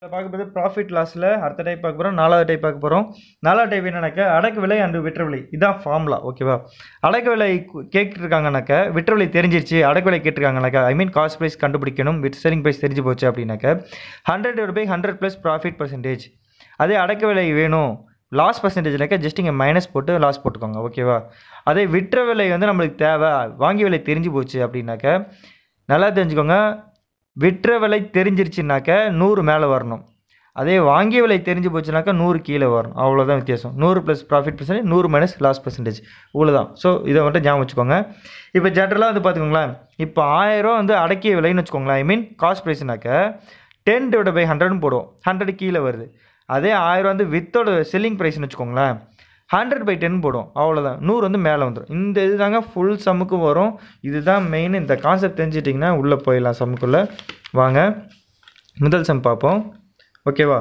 இதில் பார்க்க போது ப்ராஃபிட் லாஸில் அடுத்த டைப் பார்க்க போகிறோம் நாலாவது டைப் பார்க்க போகிறோம் நாலாவது டைப் என்னன்னாக்க அடக்கு விலை அண்டு விற்ற விலை இதான் ஃபார்முலா ஓகேவா அடக்கு விலை கு- கேட்டிருக்காங்கனாக்க விற்ற விலை தெரிஞ்சிருச்சு அடக்கு விலை கேட்டிருக்காங்கனாக்கா ஐ மீன் காஸ்ட் ப்ரைஸ் கண்டுபிடிக்கணும் வித் செல்லிங் ப்ரைஸ் தெரிஞ்சு போச்சு அப்படின்னாக்க hundred divide by hundred plus profit percentage அதே அடக்க விலை வேணும் லாஸ் பர்சன்டேஜ்னாக்கா ஜஸ்ட் இங்கே மைனஸ் போட்டு லாஸ் போட்டுக்கோங்க ஓகேவா அதே விற்ற விலை வந்து நம்மளுக்கு தேவை வாங்கி விலை தெரிஞ்சு போச்சு அப்படின்னாக்க நல்லா தெரிஞ்சுக்கோங்க விற்ற விலை தெரிஞ்சிருச்சுனாக்க நூறு மேலே வரணும் அதே வாங்கிய விலை தெரிஞ்சு போச்சுனாக்கா நூறு கீழே வரணும் அவ்வளோதான் வித்தியாசம் நூறு ப்ளஸ் ப்ராஃபிட் பர்சன்டேஜ் நூறு மைனஸ் லாஸ் பர்சன்டேஜ் இவ்வளோதான் ஸோ இதை மட்டும் ஞாபகம் வச்சுக்கோங்க இப்போ ஜென்ரலாக வந்து பார்த்துக்கோங்களேன் இப்போ ஆயிரம் வந்து அடக்கிய விலைன்னு வச்சுக்கோங்களேன் ஐ மீன் காஸ்ட் ப்ரைஸ்னாக்க டென் டிவைட் பை ஹண்ட்ரட்னு போடுவோம் ஹண்ட்ரட் கீழே வருது அதே ஆயிரம் வந்து வித்தோட செல்லிங் ப்ரைஸ்னு வச்சுக்கோங்களேன் ஹண்ட்ரட் பை டென் போடும் அவ்வளோதான் நூறு வந்து மேலே வந்துடும் இந்த இது தாங்க ஃபுல் சம்முக்கு வரும் இதுதான் மெயின் இந்த கான்செப்ட் தெரிஞ்சிட்டிங்கன்னா உள்ளே போயிடலாம் சம்முக்குள்ளே வாங்க முதல் சம் பார்ப்போம் ஓகேவா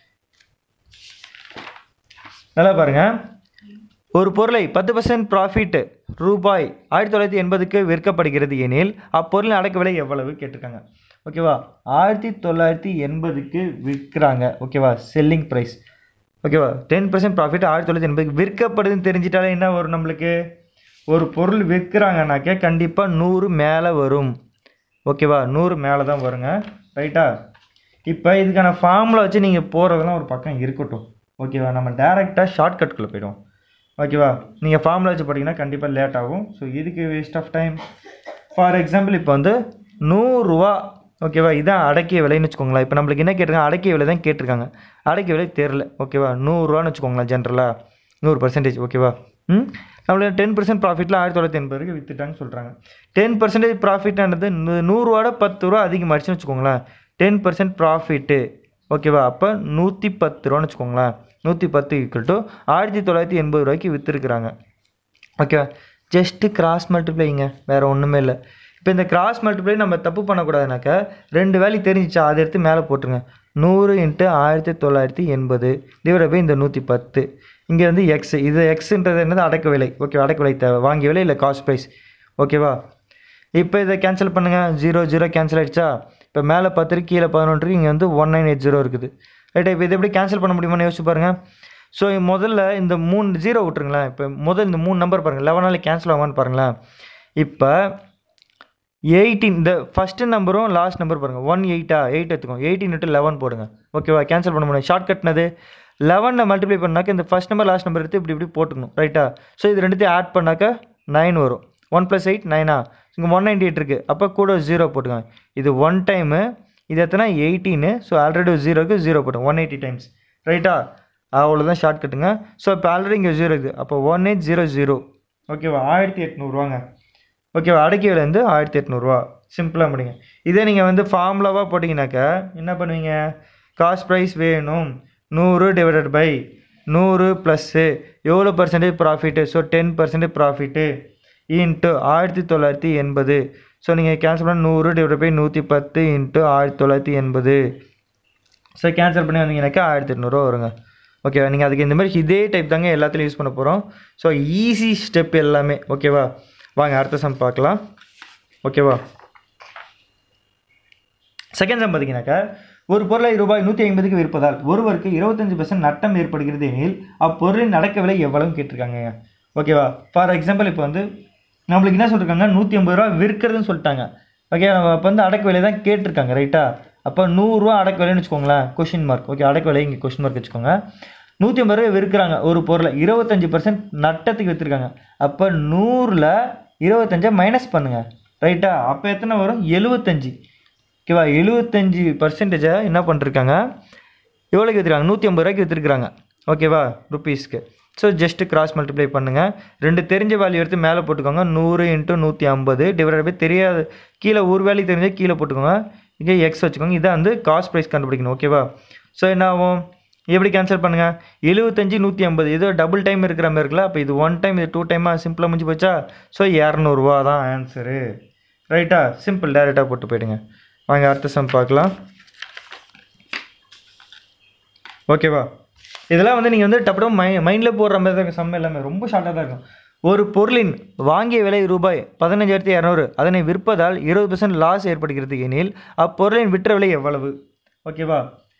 நல்லா பாருங்கள் ஒரு பொருளை பத்து பர்சன்ட் ப்ராஃபிட் ரூபாய் ஆயிரத்தி தொள்ளாயிரத்தி எண்பதுக்கு விற்கப்படுகிறது எனில் அப்பொருளின் அடக்க விலை எவ்வளவு கேட்டிருக்காங்க ஓகேவா ஆயிரத்தி தொள்ளாயிரத்தி எண்பதுக்கு விற்கிறாங்க ஓகேவா செல்லிங் ப்ரைஸ் ஓகேவா டென் பர்சன்ட் ப்ராஃபிட் ஆயிரத்தி தொள்ளாயிரத்தி எண்பதுக்கு விற்கப்படுதுன்னு தெரிஞ்சிட்டாலே என்ன வரும் நம்மளுக்கு ஒரு பொருள் விற்கிறாங்கனாக்க கண்டிப்பாக நூறு மேலே வரும் ஓகேவா நூறு மேலே தான் வருங்க ரைட்டா இப்போ இதுக்கான ஃபார்முலா வச்சு நீங்கள் போகிறதெல்லாம் ஒரு பக்கம் இருக்கட்டும் ஓகேவா நம்ம டேரெக்டாக ஷார்ட்கட்குள்ளே போயிடுவோம் ஓகேவா நீங்கள் ஃபார்முலா வச்சு படிங்கன்னா கண்டிப்பாக லேட் ஆகும் ஸோ இதுக்கு waste of time for example இப்போ வந்து நூறுரூவா ஓகேவா இதான் அடக்கிய விலைன்னு வச்சுக்கோங்களேன் இப்போ நம்மளுக்கு என்ன கேட்டிருக்காங்க அடக்கிய விலை தான் கேட்டிருக்காங்க அடக்கிய விலை தெரில ஓகேவா நூறுரூவான்னு வச்சுக்கோங்களேன் ஜென்ரலாக நூறு பர்சன்டேஜ் ஓகேவா ம் நம்மளுக்கு டென் பர்சன்ட் ப்ராஃபிட்டில் ஆயிரத்தி தொள்ளாயிரத்தி எண்பதுக்கு விற்றுட்டாங்கன்னு சொல்கிறாங்க டென் பர்சன்டேஜ் ப்ராஃபிட்ன்றது நூறுரூவாட பத்து ரூபா அதிகமாகிடுச்சுன்னு வச்சுக்கோங்களேன் டென் பர்சன்ட் ப்ராஃபிட்டு ஓகேவா அப்போ நூற்றி பத்து ரூபான்னு வச்சுக்கோங்களேன் நூற்றி பத்து ஈக்குவல் டு ஆயிரத்தி தொள்ளாயிரத்தி எண்பது ரூபாய்க்கு விற்றுருக்குறாங்க ஓகேவா ஜஸ்ட்டு கிராஸ் மல்டிப்ளைங்க வேறு ஒன்றுமே இல்லை இப்போ இந்த கிராஸ் மல்டிப்ளை நம்ம தப்பு பண்ணக்கூடாதுனாக்கா ரெண்டு வேல்யூ தெரிஞ்சிச்சா அதை எடுத்து மேலே போட்டுருங்க நூறு இன்ட்டு ஆயிரத்தி தொள்ளாயிரத்தி எண்பது டிவைட் பை இந்த நூற்றி பத்து இங்கே வந்து எக்ஸ் இது எக்ஸுன்றது என்னது அடக்க விலை ஓகே அடக்க விலை தேவை வாங்கிய விலை இல்லை காஸ்ட் ப்ரைஸ் ஓகேவா இப்போ இதை கேன்சல் பண்ணுங்கள் ஜீரோ ஜீரோ கேன்சல் ஆயிடுச்சா இப்போ மேலே பத்து இருக்கு, கீழே பதினொன்று இங்கே வந்து ஒன் நைன் எயிட் ஜீரோ இருக்குது ரைட்டா இப்போ இதை எப்படி கேன்சல் பண்ண முடியுமான்னு யோசிச்சு பாருங்கள் ஸோ முதல்ல இந்த மூணு ஜீரோ விட்ருங்களேன் இப்போ முதல் இந்த மூணு நம்பர் பாருங்கள் லெவனால கேன்சல் ஆகுமான்னு பாருங்களேன் இப்போ எயிட்டீன் இந்த ஃபஸ்ட்டு நம்பரும் லாஸ்ட் நம்பர் பாருங்கள் ஒன் எயிட்டா எயிட் எடுத்துக்கோங்க எயிட்டீன் இன்ட்டு லெவன் போடுங்க ஓகேவா கேன்சல் பண்ண முடியும் ஷார்ட் கட்னது லெவனை மல்டிப்ளை பண்ணாக்க இந்த ஃபஸ்ட் நம்பர் லாஸ்ட் நம்பர் எடுத்து இப்படி இப்படி போட்டுக்கணும் ரைட்டா ஸோ இது ரெண்டுத்தையும் ஆட் பண்ணாக்க நைன் வரும் ஒன் ப்ளஸ் எயிட் நைனா இங்கே ஒன் நைன்டி எயிட் இருக்குது அப்போ கூட ஜீரோ போட்டுக்கோங்க இது ஒன் டைமு இது எத்தனை எயிட்டீனு ஸோ ஆல்ரெடி ஜீரோக்கு ஜீரோ போட்டுங்க ஒன் எயிட்டி டைம்ஸ் ரைட்டா அவ்வளோதான் ஷார்ட் கட்டுங்க ஸோ இப்போ ஆல்ரெடி இங்கே ஜீரோ இருக்குது அப்போ ஒன் எயிட் ஜீரோ ஜீரோ ஓகேவா ஆயிரத்தி எட்நூறுவாங்க ஓகேவா அடக்கிய விலை வந்து ஆயிரத்தி எட்நூறுவா சிம்பிளாக முடிங்க இதே நீங்கள் வந்து ஃபார்முலாவாக போட்டிங்கனாக்கா என்ன பண்ணுவீங்க காஸ்ட் ப்ரைஸ் வேணும் நூறு டிவைடட் பை நூறு ப்ளஸ்ஸு எவ்வளோ percentage profit so ten percentage profit into ஆயிரத்தி தொள்ளாயிரத்தி எண்பது ஸோ நீங்கள் கேன்சல் பண்ண நூறு டிவைட் பை நூற்றி பத்து இன்ட்டு ஆயிரத்தி தொள்ளாயிரத்தி எண்பது ஸோ கேன்சல் பண்ணி வந்தீங்கன்னாக்கா ஆயிரத்தி எட்நூறுவா வருங்க ஓகேவா நீங்கள் அதுக்கு இந்த மாதிரி இதே டைப் தாங்க எல்லாத்துலையும் யூஸ் பண்ண போகிறோம் ஸோ ஈஸி ஸ்டெப் எல்லாமே ஓகேவா வாங்க அடுத்த சம் பார்க்கலாம் ஓகேவா செகண்ட் சம் பார்த்தீங்கன்னாக்கா ஒரு பொருளை ரூபாய் நூற்றி ஐம்பதுக்கு விற்பதால் ஒருவருக்கு இருபத்தஞ்சு பர்சன்ட் நட்டம் ஏற்படுகிறது எனில் அப்பொருளின் நடக்க விலை எவ்வளவு கேட்டிருக்காங்க ஓகேவா ஃபார் எக்ஸாம்பிள் இப்போ வந்து நம்மளுக்கு என்ன சொல்லிருக்காங்க நூற்றி ஐம்பது ரூபா விற்கிறதுன்னு சொல்லிட்டாங்க ஓகே நம்ம அப்போ வந்து அடக்க விலை தான் கேட்டிருக்காங்க ரைட்டா அப்போ நூறுரூவா அடக்க விலைன்னு வச்சுக்கோங்களேன் கொஷின் மார்க் ஓகே அடக்க விலை இங்கே கொஷின் மார்க் வச்சுக்கோங்க நூற்றி ஐம்பது ரூபாய் விற்கிறாங்க ஒரு பொருளை இருபத்தஞ்சி பர்சன்ட் நட்டத்துக்கு விற்றுருக்காங்க அப்போ நூறில் இருபத்தஞ்சை மைனஸ் பண்ணுங்கள் ரைட்டா அப்போ எத்தனை வரும் எழுபத்தஞ்சி ஓகேவா எழுபத்தஞ்சி பர்சன்டேஜை என்ன பண்ணிருக்காங்க எவ்வளோக்கு விற்றுருக்காங்க நூற்றி ஐம்பது ரூபாய்க்கு விற்றுருக்காங்க ஓகேவா ருபீஸ்க்கு ஸோ ஜஸ்ட்டு கிராஸ் மல்டிப்ளை பண்ணுங்கள் ரெண்டு தெரிஞ்ச வேல்யூ எடுத்து மேலே போட்டுக்கோங்க நூறு இன்ட்டு நூற்றி ஐம்பது டிவைட் பை தெரியாத கீழே ஒரு வேல்யூ தெரிஞ்சால் கீழே போட்டுக்கோங்க இங்கே எக்ஸ் வச்சுக்கோங்க இதை வந்து காஸ்ட் ப்ரைஸ் கண்டுபிடிக்கணும் ஓகேவா ஸோ என்ன ஆகும் எப்படி கேன்சல் பண்ணுங்கள் எழுபத்தஞ்சி நூற்றி ஐம்பது ஏதோ டபுள் டைம் இருக்கிற மாதிரி இருக்குல்ல அப்போ இது ஒன் டைம் இது டூ டைமாக சிம்பிளாக முடிஞ்சு போச்சா ஸோ இரநூறுவா தான் ஆன்சரு ரைட்டா சிம்பிள் டேரெக்டாக போட்டு போயிடுங்க வாங்க அடுத்த சம் பார்க்கலாம் ஓகேவா இதெல்லாம் வந்து நீங்கள் வந்து டப்பு மை மைண்டில் போடுற மாதிரி தான் சம் எல்லாமே ரொம்ப ஷார்ட்டாக தான் இருக்கும் ஒரு பொருளின் வாங்கிய விலை ரூபாய் பதினஞ்சாயிரத்தி இரநூறு அதனை விற்பதால் இருபது பர்சன்ட் லாஸ் ஏற்படுகிறது எனில் அப்பொருளின் விற்ற விலை எவ்வளவு ஓகேவா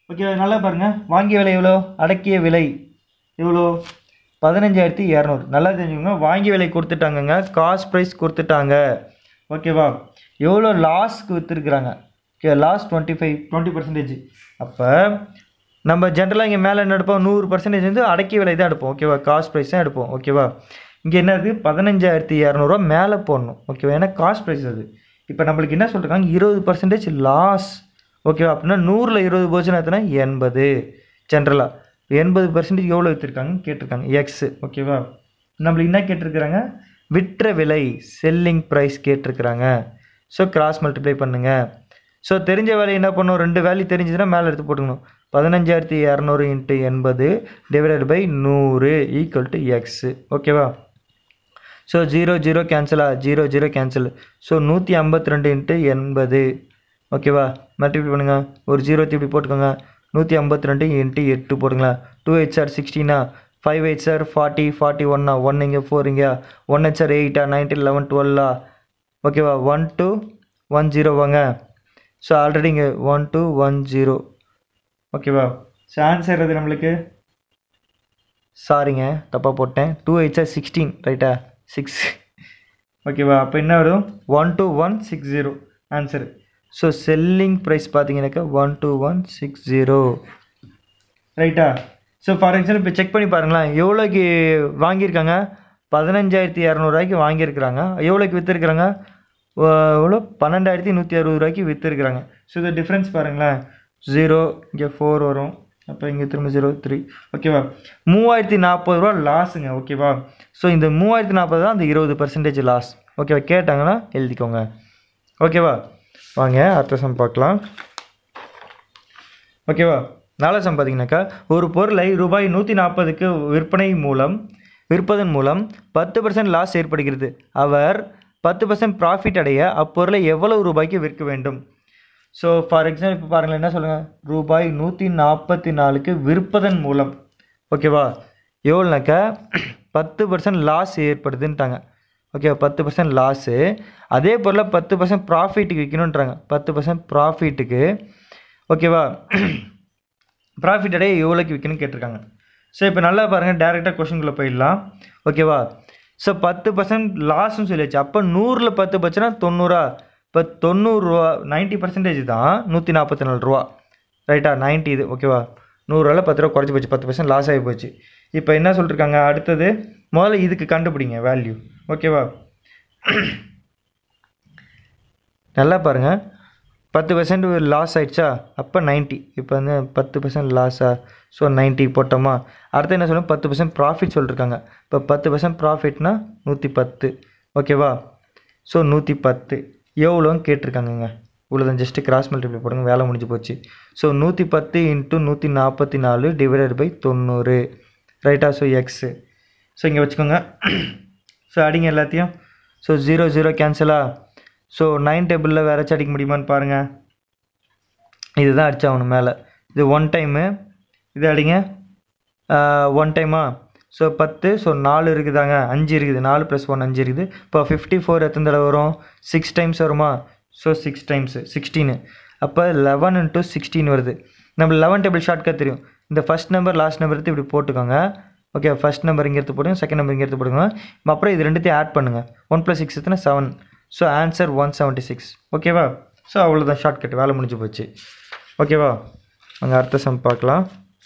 ஓகே நல்லா பாருங்கள் வாங்கிய விலை எவ்வளோ அடக்கிய விலை எவ்வளோ பதினஞ்சாயிரத்தி இரநூறு நல்லா தெரிஞ்சுக்கோங்க வாங்கி விலை கொடுத்துட்டாங்கங்க காஸ்ட் ப்ரைஸ் கொடுத்துட்டாங்க ஓகேவா எவ்வளோ லாஸ்க்கு விற்றுருக்குறாங்க okay loss twenty five twenty percentage அப்போ நம்ம ஜென்ரலாக இங்கே மேலே என்ன எடுப்போம் நூறு பர்சன்டேஜ் வந்து அடக்கிய விலை தான் எடுப்போம் ஓகேவா காஸ்ட் ப்ரைஸ் தான் எடுப்போம் ஓகேவா இங்கே என்ன இருக்குது பதினஞ்சாயிரத்தி இரநூறுவா மேலே போடணும் ஓகேவா ஏன்னா காஸ்ட் ப்ரைஸ் அது இப்போ நம்மளுக்கு என்ன சொல்லிருக்காங்க இருபது பர்சன்டேஜ் லாஸ் ஓகேவா அப்படின்னா நூறில் இருபது போச்சுன்னா எத்தனை எண்பது ஜென்ரலாக எண்பது பர்சன்டேஜ் எவ்வளோ விற்றுருக்காங்கன்னு கேட்டிருக்காங்க எக்ஸு ஓகேவா நம்மளுக்கு என்ன கேட்டிருக்கிறாங்க விற்ற விலை செல்லிங் ப்ரைஸ் கேட்டிருக்கிறாங்க ஸோ கிராஸ் மல்டிப்ளை பண்ணுங்கள் ஸோ தெரிஞ்ச வேலை என்ன பண்ணும் ரெண்டு வேல்யூ தெரிஞ்சதுன்னா மேலே எடுத்து போட்டுக்கணும் பதினஞ்சாயிரத்தி இரநூறு இன்ட்டு எண்பது டிவைடட் பை நூறு ஈக்குவல் டு எக்ஸு ஓகேவா ஸோ ஜீரோ ஜீரோ கேன்சலா ஜீரோ ஜீரோ கேன்சல் ஸோ நூற்றி ஐம்பத்தி ரெண்டு இன்ட்டு எண்பது ஓகேவா மல்டிப்ளை பண்ணுங்கள் ஒரு ஜீரோ இப்படி போட்டுக்கோங்க நூற்றி ஐம்பத்தி ரெண்டு இன்ட்டு எட்டு போடுங்களேன் டூ எயிட் சார் சிக்ஸ்டீனா five eight sir forty forty ஒன்னா ஒன் இங்கே ஃபோர் இங்கே ஒன் எயிட் சார் எயிட்டா நைன்டீன் லெவன் டுவெல்லா ஓகேவா ஒன் டூ ஒன் ஜீரோ வாங்க ஸோ ஆல்ரெடி இங்கே ஒன் டூ ஒன் ஜீரோ ஓகேவா ஸோ ஆன்சர் அது நம்மளுக்கு சாரிங்க தப்பாக போட்டேன் டூ எயிட்ஸா சிக்ஸ்டீன் ரைட்டா சிக்ஸ் ஓகேவா அப்போ என்ன வரும் one two one six zero answer so selling price பார்த்தீங்கன்னாக்கா one two one six zero ரைட்டா ஸோ ஃபார் எக்ஸாம்பிள் இப்போ செக் பண்ணி பாருங்களேன் எவ்வளோக்கு வாங்கியிருக்காங்க பதினஞ்சாயிரத்தி இரநூறுவாய்க்கு வாங்கியிருக்கிறாங்க எவ்வளோக்கு விற்றுருக்குறாங்க எவ்வளோ பன்னெண்டாயிரத்தி நூற்றி அறுபது ரூபாய்க்கு விற்றுருக்குறாங்க ஸோ இந்த டிஃப்ரென்ஸ் பாருங்களேன் ஜீரோ இங்கே ஃபோர் வரும் அப்போ இங்கே திரும்ப ஜீரோ த்ரீ ஓகேவா மூவாயிரத்தி நாற்பது ரூபா லாஸுங்க ஓகேவா ஸோ இந்த மூவாயிரத்தி நாற்பது தான் அந்த இருபது பர்சன்டேஜ் லாஸ் ஓகேவா கேட்டாங்கன்னா எழுதிக்கோங்க ஓகேவா வாங்க அடுத்த சம் பார்க்கலாம் ஓகேவா நாலா சம் பார்த்தீங்கன்னாக்கா ஒரு பொருளை ரூபாய் நூற்றி நாற்பதுக்கு விற்பனை மூலம் விற்பதன் மூலம் பத்து பர்சன்ட் லாஸ் ஏற்படுகிறது அவர் பத்து பர்சன்ட் ப்ராஃபிட் அடைய அப்பொருளை எவ்வளவு ரூபாய்க்கு விற்க வேண்டும் ஸோ ஃபார் எக்ஸாம்பிள் இப்போ பாருங்களேன் என்ன சொல்லுங்கள் ரூபாய் நூற்றி நாற்பத்தி நாலுக்கு விற்பதன் மூலம் ஓகேவா எவ்வளோனாக்கா பத்து பர்சன்ட் லாஸ் ஏற்படுதுன்ட்டாங்க ஓகே பத்து பர்சன்ட் லாஸு அதே பொருளை பத்து பர்சன்ட் ப்ராஃபிட்டுக்கு விற்கணுன்றாங்க பத்து பர்சன்ட் ப்ராஃபிட்டுக்கு ஓகேவா ப்ராஃபிட் அடைய எவ்வளோக்கு விற்கணும்னு கேட்டிருக்காங்க ஸோ இப்போ நல்லா பாருங்கள் டேரெக்டாக கொஷின்குள்ளே போயிடலாம் ஓகேவா ஸோ பத்து பர்சன்ட் லாஸ்ன்னு சொல்லியாச்சு அப்போ நூறில் பத்து பர்சனா தொண்ணூறா இப்போ தொண்ணூறுரூவா நைன்ட்டி பர்சன்டேஜ் தான் நூற்றி நாற்பத்தி நாலு ரூபா ரைட்டா நைன்ட்டி இது ஓகேவா நூறுரூவாவில் பத்து ரூபா குறைச்சி போச்சு பத்து பர்சன்ட் லாஸ் ஆகி போச்சு இப்போ என்ன சொல்லிருக்காங்க அடுத்தது முதல்ல இதுக்கு கண்டுபிடிங்க வேல்யூ ஓகேவா நல்லா பாருங்கள் பத்து பர்சன்ட் லாஸ் ஆயிடுச்சா அப்போ நைன்ட்டி இப்போ வந்து பத்து பர்சன்ட் லாஸா ஸோ நைன்ட்டி போட்டோமா அடுத்து என்ன சொல்லணும் பத்து பர்சன்ட் ப்ராஃபிட் சொல்லியிருக்காங்க இப்போ பத்து பர்சன்ட் ப்ராஃபிட்னா நூற்றி பத்து ஓகேவா ஸோ நூற்றி பத்து எவ்வளோன்னு கேட்டிருக்காங்கங்க இவ்வளோதான் ஜஸ்ட்டு கிராஸ் மல்டிப்ளை போடுங்க வேலை முடிஞ்சு போச்சு ஸோ நூற்றி பத்து இன்ட்டு நூற்றி நாற்பத்தி நாலு டிவைடட் பை தொண்ணூறு ரைட்டா ஸோ எக்ஸு ஸோ இங்கே வச்சுக்கோங்க ஸோ அடிங்க எல்லாத்தையும் ஸோ ஜீரோ ஜீரோ கேன்சலா ஸோ நைன் டேபிளில் வேறாச்சும் அடிக்க முடியுமான்னு பாருங்கள் இதுதான் அடிச்சாகணும் மேலே இது ஒன் டைமு இது அடிங்க ஒன் டைமா ஸோ பத்து ஸோ நாலு இருக்குதாங்க அஞ்சு இருக்குது நாலு ப்ளஸ் ஒன் அஞ்சு இருக்குது இப்போ ஃபிஃப்டி ஃபோர் எத்தனை தடவை வரும் சிக்ஸ் டைம்ஸ் வருமா ஸோ சிக்ஸ் டைம்ஸு சிக்ஸ்டீனு அப்போ லெவன் இன்ட்டு சிக்ஸ்டீன் வருது நம்ம லெவன் டேபிள் ஷார்ட்கட் தெரியும் இந்த ஃபஸ்ட் நம்பர் லாஸ்ட் நம்பர் எடுத்து இப்படி போட்டுக்கோங்க ஓகே ஃபஸ்ட் நம்பர் இங்கே எடுத்து போடுங்க செகண்ட் நம்பர் இங்கே எடுத்து போடுங்க அப்புறம் இது ரெண்டுத்தையும் ஆட் பண்ணுங்கள் ஒன் ப்ளஸ் சிக்ஸ் எத்தனை seven so answer one seventy six ஓகேவா ஸோ அவ்வளோதான் ஷார்ட்கட் வேலை முடிஞ்சு போச்சு ஓகேவா அங்கே அடுத்த சம் பார்க்கலாம்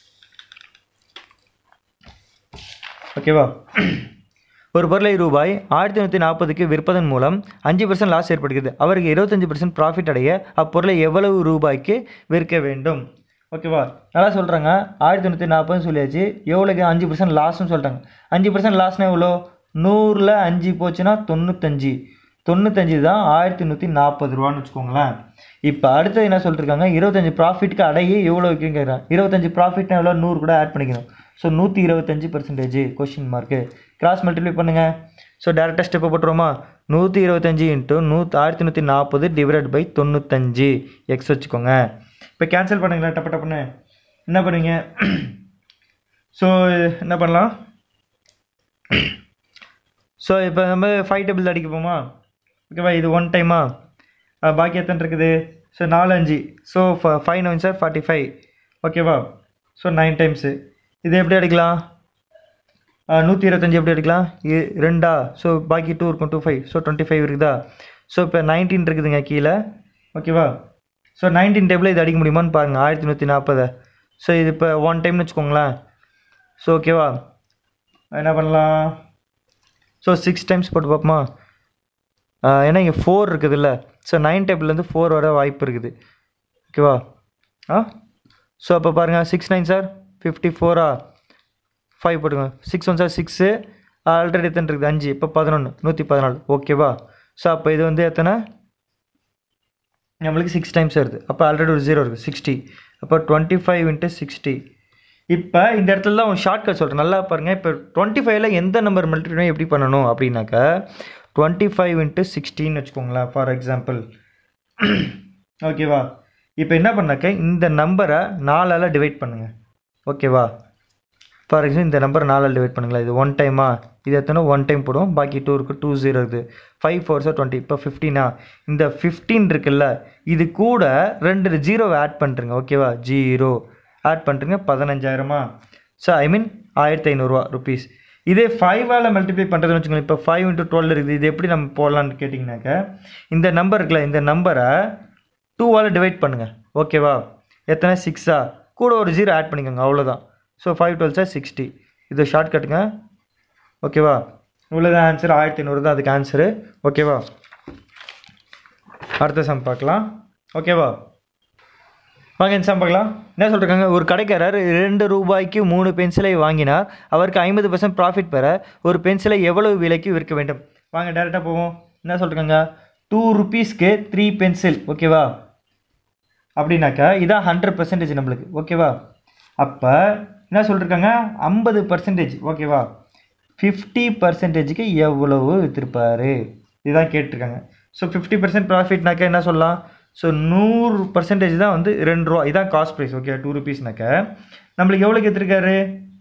ஓகேவா ஒரு பொருளை ரூபாய் ஆயிரத்தி நூற்றி நாற்பதுக்கு விற்பதன் மூலம் அஞ்சு பர்சன்ட் லாஸ் ஏற்படுகிறது அவருக்கு இருபத்தஞ்சி பர்சன்ட் ப்ராஃபிட் அடைய அப்பொருளை எவ்வளவு ரூபாய்க்கு விற்க வேண்டும் ஓகேவா நல்லா சொல்கிறாங்க ஆயிரத்தி நூற்றி நாற்பதுன்னு சொல்லியாச்சு எவ்வளோக்கு அஞ்சு பர்சன்ட் லாஸ்ன்னு சொல்கிறாங்க அஞ்சு பர்சன்ட் லாஸ்னால் எவ்வளோ நூறில் அஞ்சு போச்சுன்னா தொண்ணூத்தஞ்சு தொண்ணூத்தஞ்சு தான் ஆயிரத்தி நூற்றி நாற்பது ரூபான்னு வச்சுக்கோங்களேன் இப்போ அடுத்தது என்ன சொல்லிருக்காங்க இருபத்தஞ்சி ப்ராஃபிட்க்கு அடையே எவ்வளோ வைக்கணும் கேட்குறான் இருபத்தஞ்சி ப்ராஃபிட்னா எவ்வளோ நூறு கூட ஆட் பண்ணிக்கணும் ஸோ நூற்றி இருபத்தஞ்சி percentage question mark cross multiply பண்ணுங்கள் ஸோ டேரெக்டாக ஸ்டெப்பை போட்டுருவோமா நூற்றி இருபத்தஞ்சி இன்ட்டு நூ ஆயிரத்தி நூற்றி நாற்பது டிவைட் பை தொண்ணூத்தஞ்சு எக்ஸ் வச்சுக்கோங்க இப்போ கேன்சல் பண்ணுங்களேன் டப்பு டப்புன்னு என்ன பண்ணுவீங்க ஸோ என்ன பண்ணலாம் ஸோ இப்போ நம்ம ஃபைவ் டேபிள் அடிக்க போமா ஓகேவா இது ஒன் டைமா பாக்கி எத்தனை இருக்குது ஸோ நாலு அஞ்சு so five nine sir forty five ஓகேவா ஸோ நைன் டைம்ஸு இது எப்படி அடிக்கலாம் நூற்றி இருபத்தஞ்சி எப்படி எடுக்கலாம் இ- ரெண்டா ஸோ பாக்கி டூ இருக்கும் two five so twenty five இருக்குதா ஸோ இப்போ நைன்டீன் இருக்குதுங்க கீழே ஓகேவா ஸோ நைன்டீன் டேபிள் இது அடிக்க முடியுமான்னு பாருங்கள் ஆயிரத்தி நூற்றி நாற்பது ஸோ இது இப்போ ஒன் டைம்னு வச்சுக்கோங்களேன் ஸோ ஓகேவா என்ன பண்ணலாம் ஸோ சிக்ஸ் டைம்ஸ் போட்டு பார்ப்போமா ஆஹ் ஏன்னா இங்கே ஃபோர் இருக்குதுல்ல ஸோ நைன் டேபிள்லேருந்து ஃபோர் வர வாய்ப்பு இருக்குது ஓகேவா ஆ ஸோ அப்போ பாருங்கள் சிக்ஸ் நைன் சார் ஃபிஃப்டி ஃபோரா ஃபைவ் போட்டுங்க six one sir six already எத்தனை இருக்குது அஞ்சு இப்போ பதினொன்று நூற்றி பதினாலு ஓகேவா ஸோ அப்போ இது வந்து எத்தனை நம்மளுக்கு சிக்ஸ் டைம்ஸ் வருது அப்போ ஆல்ரெடி ஒரு ஜீரோ இருக்குது சிக்ஸ்டி அப்போ டுவெண்ட்டி ஃபைவ் இன்ட்டு சிக்ஸ்டி இப்போ இந்த இடத்துல தான் ஒரு ஷார்ட்கட் சொல்கிறேன் நல்லா பாருங்கள் இப்போ டுவெண்ட்டி ஃபைவ்ல எந்த நம்பர் மல்டிப்ளை எப்படி பண்ணணும் அப்படின்னாக்கா டுவெண்ட்டி ஃபைவ் இன்ட்டு சிக்ஸ்டின்னு வச்சுக்கோங்களேன் ஃபார் எக்ஸாம்பிள் ஓகேவா இப்போ என்ன பண்ணாக்க இந்த நம்பரை நாலால் டிவைட் பண்ணுங்கள் ஓகேவா ஃபார் எக்ஸாம்பிள் இந்த நம்பர் நாலால் டிவைட் பண்ணுங்களேன் இது ஒன் டைமா இது எத்தனை ஒன் டைம் போடும் பாக்கி டூ இருக்குது டூ ஜீரோ இருக்குது ஃபைவ் ஃபோர்ஸோ டுவெண்ட்டி இப்போ ஃபிஃப்டீனா இந்த ஃபிஃப்டீன் இருக்குல்ல இது கூட ரெண்டு ஜீரோவை ஆட் பண்ணுறங்க ஓகேவா ஜீரோ ஆட் பண்ணுறங்க பதினஞ்சாயிரமா ஸோ ஐ மீன் ஆயிரத்தி ஐநூறுரூவா ருபீஸ் இதே ஃபைவால் மல்டிப்ளை பண்ணுறதுன்னு வச்சுக்கோங்க இப்போ ஃபைவ் இன்ட்டு டுவெல் இருக்குது இது எப்படி நம்ம போடலான்னு கேட்டிங்கனாக்க இந்த நம்பர் இருக்குல்ல இந்த நம்பரை டூவால் டிவைட் பண்ணுங்கள் ஓகேவா எத்தனை சிக்ஸா கூட ஒரு ஜீரோ ஆட் பண்ணிக்கோங்க அவ்வளோதான் so five twelve sir sixty இது ஷார்ட் கட்டுங்க ஓகேவா இவ்வளோதான் ஆன்சர் ஆயிரத்தி ஐநூறு தான் அதுக்கு ஆன்சரு ஓகேவா அடுத்த சம் பார்க்கலாம் ஓகேவா வாங்க இந்த சம் பார்க்கலாம் என்ன சொல்லிருக்காங்க ஒரு கடைக்காரர் ரெண்டு ரூபாய்க்கு மூணு பென்சிலை வாங்கினார் அவருக்கு ஐம்பது பர்சன்ட் ப்ராஃபிட் பெற ஒரு பென்சிலை எவ்வளவு விலைக்கு விற்க வேண்டும் வாங்க டேரெக்டாக போவோம் என்ன சொல்லிருக்காங்க டூ ருபீஸ்க்கு த்ரீ பென்சில் ஓகேவா அப்படின்னாக்கா இதான் ஹண்ட்ரட் பர்சன்டேஜ் நம்மளுக்கு ஓகேவா அப்போ என்ன சொல்லிருக்காங்க ஐம்பது பர்சன்டேஜ் ஓகேவா ஃபிஃப்டி பர்சன்டேஜுக்கு எவ்வளவு விற்றுருப்பாரு இதுதான் கேட்டிருக்காங்க ஸோ ஃபிஃப்டி பர்சன்ட் ப்ராஃபிட்னாக்கா என்ன சொல்லலாம் ஸோ நூறு பர்சன்டேஜ் தான் வந்து ரெண்டு ரூபா இதான் காஸ்ட் ப்ரைஸ் ஓகே டூ ருபீஸ்னாக்க நம்மளுக்கு எவ்வளோக்கு எடுத்திருக்காரு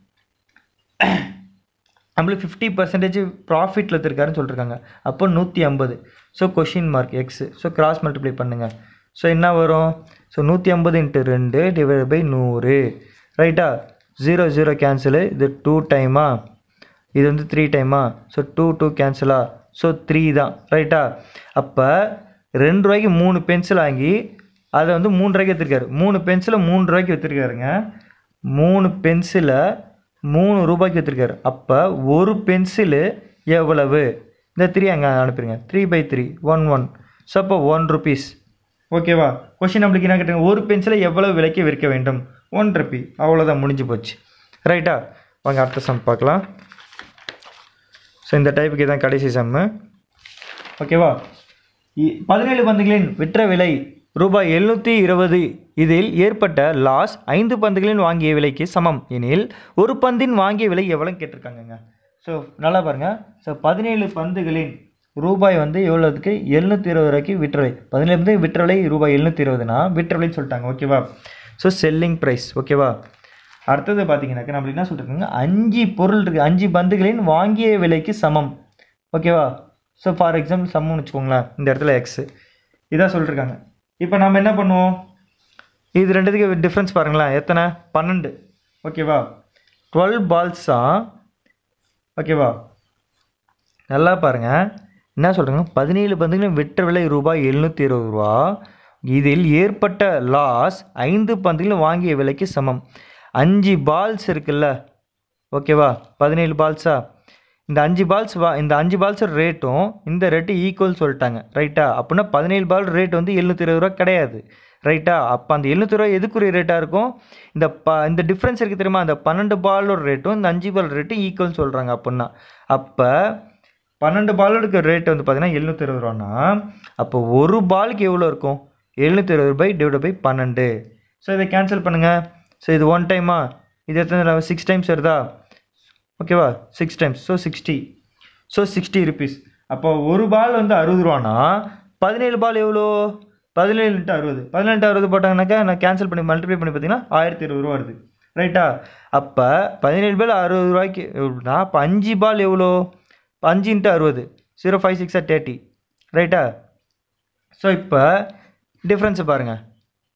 நம்மளுக்கு ஃபிஃப்டி பர்சன்டேஜ் ப்ராஃபிட்டில் எடுத்திருக்காருன்னு சொல்லியிருக்காங்க அப்போ நூற்றி ஐம்பது so question mark x so cross multiply பண்ணுங்கள் ஸோ என்ன வரும் ஸோ நூற்றி ஐம்பது இன்ட்டு ரெண்டு டிவைட் பை நூறு ரைட்டா ஜீரோ ஜீரோ கேன்சலு இது டூ டைமா இது வந்து த்ரீ டைமா ஸோ டூ டூ கேன்சலா ஸோ த்ரீ தான் ரைட்டா அப்போ ரெண்டு ரூபாய்க்கு மூணு பென்சில் வாங்கி அதை வந்து மூணு ரூபாய்க்கு விற்றுருக்காரு மூணு பென்சிலை மூணு ரூபாய்க்கு விற்றுருக்காருங்க மூணு பென்சிலை மூணு ரூபாய்க்கு விற்றுருக்காரு அப்போ ஒரு பென்சிலு எவ்வளவு இந்த த்ரீ அங்கே அனுப்பிடுங்க three by three one one so அப்போ ஒன் ருபீஸ் ஓகேவா கொஷின் நம்மளுக்கு என்ன கேட்டாங்க ஒரு பென்சிலை எவ்வளவு விலைக்கு விற்க வேண்டும் ஒன் ருபி அவ்வளோதான் முடிஞ்சு போச்சு ரைட்டா வாங்க அடுத்த சம் பார்க்கலாம் ஸோ இந்த டைப்புக்கு தான் கடைசி சம்மு ஓகேவா இ- பதினேழு பந்துகளின் விற்ற விலை ரூபாய் எழுநூற்றி இருபது இதில் ஏற்பட்ட லாஸ் ஐந்து பந்துகளின் வாங்கிய விலைக்கு சமம் எனில் ஒரு பந்தின் வாங்கிய விலை எவ்வளோ கேட்டிருக்காங்கங்க ஸோ நல்லா பாருங்க ஸோ பதினேழு பந்துகளின் ரூபாய் வந்து எவ்வளோதுக்கு எழுநூற்றி இருபது ரூபாய்க்கு விற்ற விலை பதினேழு பந்து விற்ற விலை ரூபாய் எழுநூற்றி இருபதுனா விற்ற விலைன்னு சொல்லிட்டாங்க ஓகேவா ஸோ செல்லிங் ப்ரைஸ் ஓகேவா அடுத்தது பார்த்தீங்கன்னாக்கா நம்மளுக்கு என்ன சொல்லிருக்காங்க அஞ்சு பொருள் இருக்குது அஞ்சு பந்துகளின் வாங்கிய விலைக்கு சமம் ஓகேவா ஸோ ஃபார் எக்ஸாம்பிள் சம்முன்னு வச்சுக்கோங்களேன் இந்த இடத்துல எக்ஸு இதான் சொல்லிருக்காங்க இப்போ நம்ம என்ன பண்ணுவோம் இது ரெண்டுத்துக்கு டிஃப்ரென்ஸ் பாருங்களேன் எத்தனை பன்னெண்டு ஓகேவா டுவெல் பால்ஸா ஓகேவா நல்லா பாருங்கள் என்ன சொல்கிறாங்க பதினேழு பந்துகளும் விற்ற விலை ரூபாய் எழுநூற்றி இருபது ரூபா இதில் ஏற்பட்ட லாஸ் ஐந்து பந்துகளும் வாங்கிய விலைக்கு சமம் அஞ்சு பால்ஸ் இருக்குல்ல ஓகேவா பதினேழு பால்ஸா இந்த அஞ்சு பால்ஸ் வா இந்த அஞ்சு பால்ஸ் ரேட்டும் இந்த ரேட்டு ஈக்குவல் சொல்லிட்டாங்க ரைட்டா அப்படின்னா பதினேழு பால் ரேட் வந்து எழுநூற்றி இருபது ரூபா கிடையாது ரைட்டா அப்போ அந்த எழுநூற்றி ரூபா எதுக்குரிய ரேட்டாக இருக்கும் இந்த ப இந்த டிஃப்ரென்ஸ் இருக்குது தெரியுமா அந்த பன்னெண்டு பாலோட ரேட்டும் இந்த அஞ்சு பால் ரேட்டும் ஈக்குவல் சொல்கிறாங்க அப்படின்னா அப்போ பன்னெண்டு பாலோட ரேட் வந்து பார்த்தீங்கன்னா எழுநூற்றி இருபது ரூபான்னா அப்போ ஒரு பாலுக்கு எவ்வளோ இருக்கும் எழுநூற்றி இருபது ரூபாய் டிவைட் பை பன்னெண்டு ஸோ இதை கேன்சல் பண்ணுங்கள் ஸோ இது ஒன் டைமா இது எத்தனை சிக்ஸ் டைம்ஸ் வருதா ஓகேவா six times so sixty so sixty rupees அப்போ ஒரு பால் வந்து அறுபது ரூபானா பதினேழு பால் எவ்வளோ பதினேழு இன்ட்டு அறுபது பதினேழு இன்ட்டு அறுபது போட்டாங்கனாக்கா நான் கேன்சல் பண்ணி மல்டிப்ளை பண்ணி பார்த்தீங்கன்னா ஆயிரத்தி இருபது ரூபா வருது ரைட்டா அப்போ பதினேழு பால் அறுபது ரூபாய்க்கு எவ்வளோனா அப்போ அஞ்சு பால் எவ்வளோ இப்போ அஞ்சு இன்ட்டு அறுபது ஜீரோ ஃபைவ் சிக்ஸ் தேர்ட்டி ரைட்டா ஸோ இப்போ டிஃப்ரென்ஸை பாருங்கள்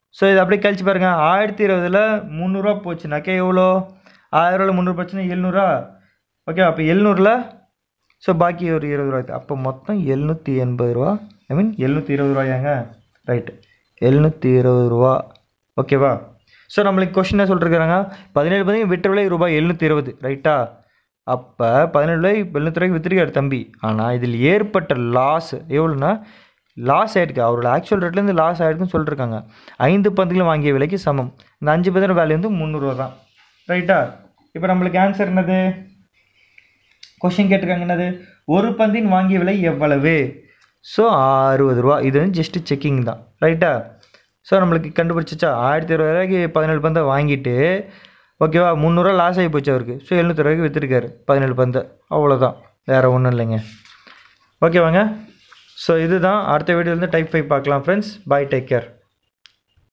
ஸோ இது அப்படியே கழிச்சு பாருங்கள் ஆயிரத்தி இருபதில் முந்நூறுரூவா போச்சுனாக்கா எவ்வளோ ஆயிரரூவா முந்நூறு போச்சுன்னா எழுநூறா ஓகே அப்போ எழுநூறில் ஸோ பாக்கி ஒரு இருபது ரூபாய்க்கு அப்போ மொத்தம் எழுநூற்றி எண்பது ரூபா ஐ மீன் எழுநூற்றி இருபது ரூபாயாங்க ரைட்டு எழுநூற்றி இருபது ரூபா ஓகேவா ஸோ நம்மளுக்கு கொஷின் என்ன சொல்லிருக்காங்க பதினேழு பதினேழு விற்ற விலை ரூபாய் எழுநூற்றி இருபது ரைட்டா அப்போ பதினேழு விலை எழுநூற்றி ரூபாய்க்கு விற்றுருக்காரு தம்பி ஆனால் இதில் ஏற்பட்ட லாஸ் எவ்வளோன்னா லாஸ் ஆகிருக்கு அவரோட ஆக்சுவல் ரேட்லேருந்து லாஸ் ஆகிருக்குன்னு சொல்லியிருக்காங்க ஐந்து பந்துகளும் வாங்கிய விலைக்கு சமம் இந்த அஞ்சு பந்தோட வேல்யூ வந்து முந்நூறுரூவா தான் ரைட்டா இப்போ நம்மளுக்கு ஆன்சர் என்னது கொஷின் கேட்டிருக்காங்க என்னது ஒரு பந்தின் வாங்கிய விலை எவ்வளவு ஸோ அறுபது ரூபா இது வந்து ஜஸ்ட்டு செக்கிங் தான் ரைட்டா ஸோ நம்மளுக்கு கண்டுபிடிச்சிச்சா ஆயிரத்தி இருபது ரூபாய்க்கு பதினேழு பந்தை வாங்கிட்டு ஓகேவா முந்நூறுரூவா லாஸ் ஆகி போச்சு அவருக்கு ஸோ எழுநூற்றி ரூபாய்க்கு விற்றுருக்காரு பதினேழு பந்தை அவ்வளோதான் வேறு ஒன்றும் இல்லைங்க ஓகேவாங்க ஸோ இதுதான் அடுத்த வீடியோ வந்து டைப் ஃபைவ் பார்க்கலாம் ஃப்ரெண்ட்ஸ் பாய் டேக் கேர்